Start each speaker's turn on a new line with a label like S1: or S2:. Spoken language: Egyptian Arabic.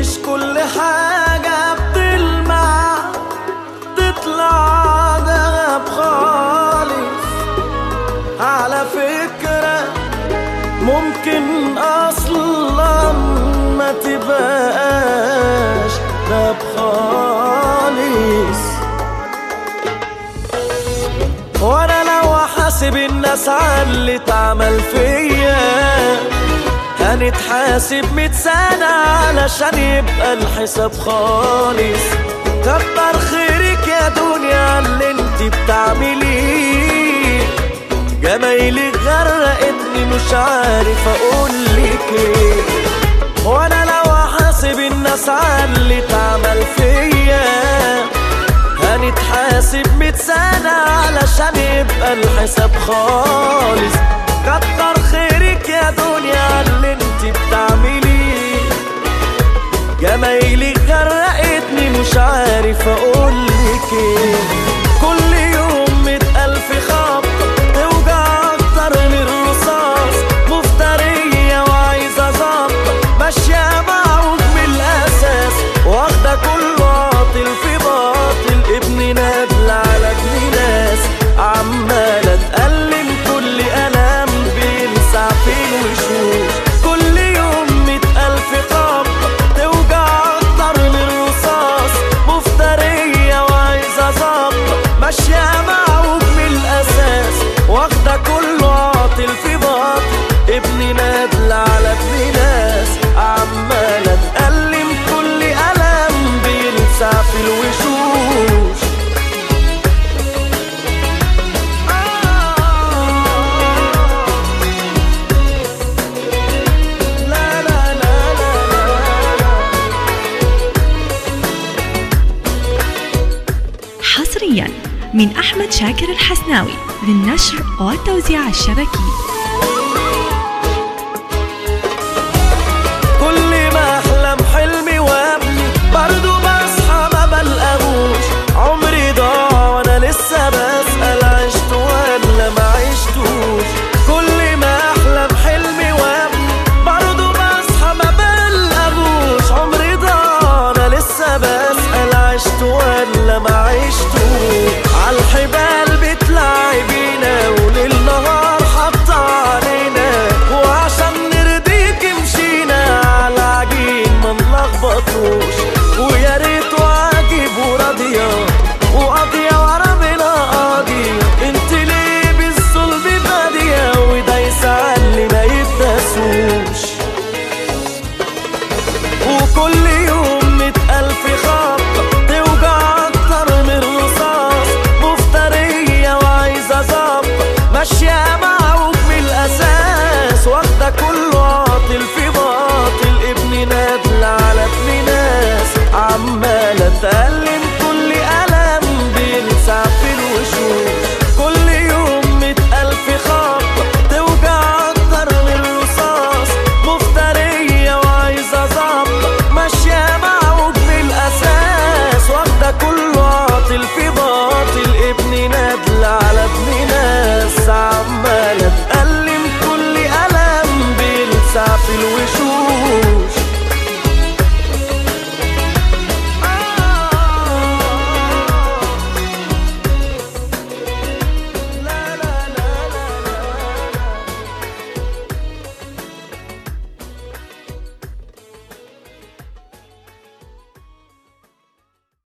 S1: مش كل حاجة بتلمع تطلع دهب خالص على فكرة ممكن أصلا ما تبقاش دهب خالص وانا لو احاسب الناس على اللي اتعمل فيا هنتحاسب مية سنة علشان يبقى الحساب خالص كتر خيرك يا دنيا على اللي انت بتعمليه جمايلك غرقتني مش عارف اقولك ايه وانا لو احاسب الناس على اللي اتعمل فيا هنتحاسب مية سنة علشان يبقى الحساب خالص كتر خيرك يا دنيا على اللي انت بتعمليه جمايلك غرقتني مش عارف اقولك ايه كل يوم مئة الف خبطة توجع اكتر من الرصاص مفترية وعايزة ظبطة ماشية معوج من الاساس واخدة كله عاطل في باطل ابن نادل على ابن ناس عمالة تألم كل ألم بيلسع في الوشوش كل يوم مئة ألف خبطة توجع أكتر من الرصاص مفترية وعايزة ظبطة ماشية معوج من الأساس واخدة كله عاطل في باطل ابن نادل على ابن ناس عمالة تألم كل ألم بيلسع في الوشوش لا لا لا لا لا
S2: حصريا من أحمد شاكر الحسناوي للنشر والتوزيع الشبكي
S1: كل ما احلم حلمي وابني برضو بصحى ما بلقاهوش عمري ضاع وانا لسه بسأل عشت ولا ما عشتوش كل ما احلم حلمي وابني برضو بصحى ما بلقاهوش عمري ضاع انا لسه بسأل عشت ولا ما عشتوش عالحبال بتلعبينا وليل نهار حاطة علينا وعشان نرضيك مشينا على عجين ما نلخبطوش ويا ريت واجب وراضية وقاضية ورا بلا قاضية انت ليه بالظلم بادية ودايسة على اللي ما يتداسوش وكل يوم مئة ألف خبطة توجع أكتر من رصاص مفترية وعايزة ظبطة ماشية معوج من الأساس واخدة كله عاطل في باطل ابن نادل على ابن ناس عمالة تألم كل ألم بيلسع في الوشوش كل يوم مئة ألف خبطة توجع أكتر من الرصاص مفترية وعايزة ظبطة ماشية معوج من الأساس واخدة كله عاطل في باطل ابن نادل على ابن ناس عمالة تألم كل ألم بيلسع في الوشوش